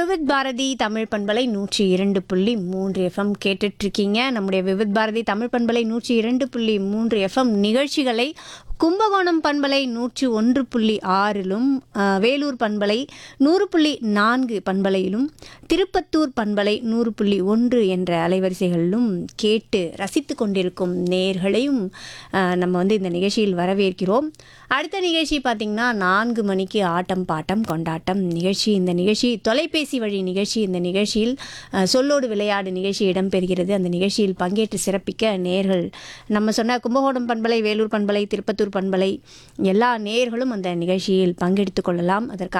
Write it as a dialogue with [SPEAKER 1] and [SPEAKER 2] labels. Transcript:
[SPEAKER 1] விவித் பாரதி தமிழ் பண்பலை நூற்றி இரண்டு புள்ளி மூன்று எஃப்எம் கேட்டுட்ருக்கீங்க நம்முடைய விவித் பாரதி தமிழ் பண்பலை நூற்றி இரண்டு புள்ளி மூன்று எஃப்எம் நிகழ்ச்சிகளை கும்பகோணம் பண்பலை நூற்றி ஒன்று புள்ளி ஆறிலும் அஹ், வேலூர் பண்பலை நூறு புள்ளி நான்கு பண்பலையிலும் திருப்பத்தூர் பண்பலை நூறு புள்ளி ஒன்று என்ற அலைவரிசைகளிலும் கேட்டு ரசித்து கொண்டிருக்கும் நேர்களையும் அஹ், நம்ம வந்து இந்த நிகழ்ச்சியில் வரவேற்கிறோம் அடுத்த நிகழ்ச்சி பார்த்திங்கன்னா நான்கு மணிக்கு ஆட்டம் பாட்டம் கொண்டாட்டம் நிகழ்ச்சி இந்த நிகழ்ச்சி தொலைபேசி வழி நிகழ்ச்சி இந்த நிகழ்ச்சியில் அஹ், சொல்லோடு விளையாடு நிகழ்ச்சி இடம்பெறுகிறது அந்த நிகழ்ச்சியில் பங்கேற்று சிறப்பிக்க நேர்கள் நம்ம சொன்ன கும்பகோணம் பண்பலை வேலூர் பண்பலை திருப்பத்தூர் பண்பலை எல்லா நேர்களும் அந்த நிகழ்ச்சியில் பங்கெடுத்து கொள்ளலாம் அதற்கு